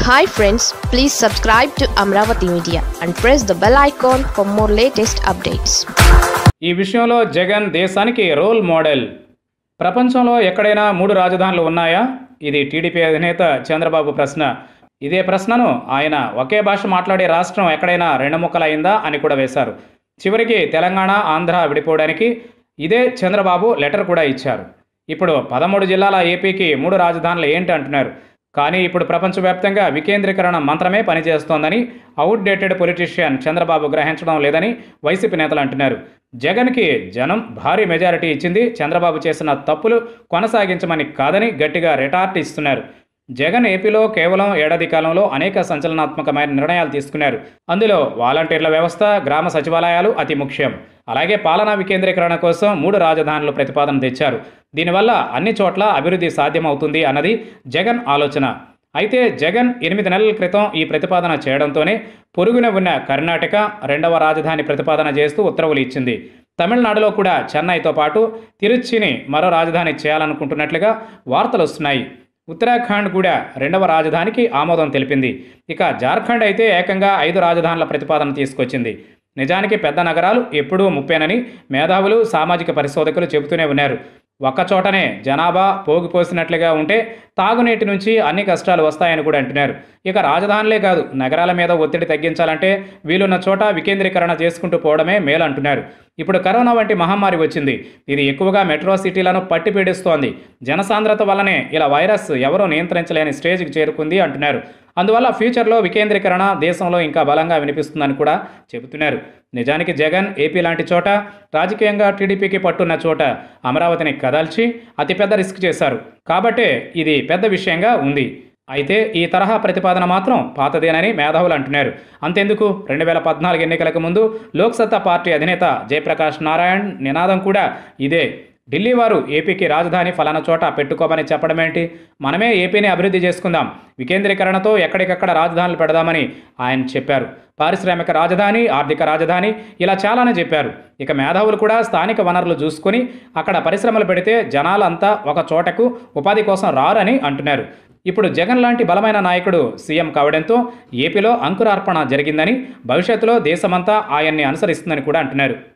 hi friends please subscribe to Amaravati media and press the bell icon for more latest updates ఈ విషయంలో జగన్ దేశానికి role model ప్రపంచంలో ఎక్కడైనా మూడు రాజధానులు ఉన్నాయా ఇది టీడీపీ అధినేత చంద్రబాబు ప్రశ్న ఇదే ప్రశ్నను ఆయన ఒకే భాష మాట్లాడే రాష్ట్రం ఎక్కడైనా రెండు ముక్కలైందా అని కూడా వేశారు చివరికి తెలంగాణ ఆంధ్ర విడిపోవడానికి ఇదే చంద్రబాబు లెటర్ కూడా ఇచ్చారు ఇప్పుడు పదమూడు జిల్లాల ఏపీకి మూడు రాజధానులు ఏంటి అంటున్నారు కానీ ఇప్పుడు ప్రపంచవ్యాప్తంగా వికేంద్రీకరణ మంత్రమే పనిచేస్తోందని అవుట్డేటెడ్ పొలిటీషియన్ చంద్రబాబు గ్రహించడం లేదని వైసీపీ నేతలు అంటున్నారు జగన్కి జనం భారీ మెజారిటీ ఇచ్చింది చంద్రబాబు చేసిన తప్పులు కొనసాగించమని కాదని గట్టిగా రిటార్ట్ ఇస్తున్నారు జగన్ ఏపీలో కేవలం ఏడాది కాలంలో అనేక సంచలనాత్మకమైన నిర్ణయాలు తీసుకున్నారు అందులో వాలంటీర్ల వ్యవస్థ గ్రామ సచివాలయాలు అతి ముఖ్యం అలాగే పాలనా వికేంద్రీకరణ కోసం మూడు రాజధానులు ప్రతిపాదన తెచ్చారు దీనివల్ల అన్ని చోట్ల అభివృద్ధి సాధ్యమవుతుంది అన్నది జగన్ ఆలోచన అయితే జగన్ ఎనిమిది నెలల క్రితం ఈ ప్రతిపాదన చేయడంతోనే పొరుగున ఉన్న కర్ణాటక రెండవ రాజధాని ప్రతిపాదన చేస్తూ ఉత్తర్వులు ఇచ్చింది తమిళనాడులో కూడా చెన్నైతో పాటు తిరుచిని మరో రాజధాని చేయాలనుకుంటున్నట్లుగా వార్తలు వస్తున్నాయి ఉత్తరాఖండ్ కూడా రెండవ రాజధానికి ఆమోదం తెలిపింది ఇక జార్ఖండ్ అయితే ఏకంగా ఐదు రాజధానుల ప్రతిపాదన తీసుకొచ్చింది నిజానికి పెద్ద నగరాలు ఎప్పుడూ ముప్పేనని మేధావులు సామాజిక పరిశోధకులు చెబుతూనే ఉన్నారు ఒక్కచోటనే జనాభా పోగిపోసినట్లుగా ఉంటే తాగునీటి నుంచి అన్ని కష్టాలు వస్తాయని కూడా అంటున్నారు ఇక రాజధానులే కాదు నగరాల మీద ఒత్తిడి తగ్గించాలంటే వీలున్న చోట వికేంద్రీకరణ చేసుకుంటూ పోవడమే మేలు అంటున్నారు ఇప్పుడు కరోనా వంటి మహమ్మారి వచ్చింది ఇది ఎక్కువగా మెట్రో సిటీలను పట్టి పీడిస్తోంది జనసాంద్రత వల్లనే ఇలా వైరస్ ఎవరూ నియంత్రించలేని స్టేజ్కి చేరుకుంది అంటున్నారు అందువల్ల ఫ్యూచర్లో వికేంద్రీకరణ దేశంలో ఇంకా బలంగా వినిపిస్తుందని కూడా చెబుతున్నారు నిజానికి జగన్ ఏపీ లాంటి చోట రాజకీయంగా టీడీపీకి పట్టున్న చోట అమరావతిని కదల్చి అతిపెద్ద రిస్క్ చేశారు కాబట్టే ఇది పెద్ద విషయంగా ఉంది అయితే ఈ తరహా ప్రతిపాదన మాత్రం పాతదేనని మేధావులు అంటున్నారు అంతెందుకు రెండు వేల పద్నాలుగు ఎన్నికలకు ముందు లోక్సత్తా పార్టీ అధినేత జయప్రకాష్ నారాయణ్ నినాదం కూడా ఇదే ఢిల్లీ వారు ఏపీకి రాజధాని ఫలానా చోట పెట్టుకోమని చెప్పడమేంటి మనమే ఏపీని అభివృద్ధి చేసుకుందాం వికేంద్రీకరణతో ఎక్కడికక్కడ రాజధానులు పెడదామని ఆయన చెప్పారు పారిశ్రామిక రాజధాని ఆర్థిక రాజధాని ఇలా చాలానే చెప్పారు ఇక మేధావులు కూడా స్థానిక వనరులు చూసుకొని అక్కడ పరిశ్రమలు పెడితే జనాలంతా ఒక చోటకు ఉపాధి కోసం రారని అంటున్నారు ఇప్పుడు జగన్ లాంటి బలమైన నాయకుడు సీఎం కావడంతో ఏపీలో అంకురార్పణ జరిగిందని భవిష్యత్తులో దేశమంతా ఆయన్ని అనుసరిస్తుందని కూడా అంటున్నారు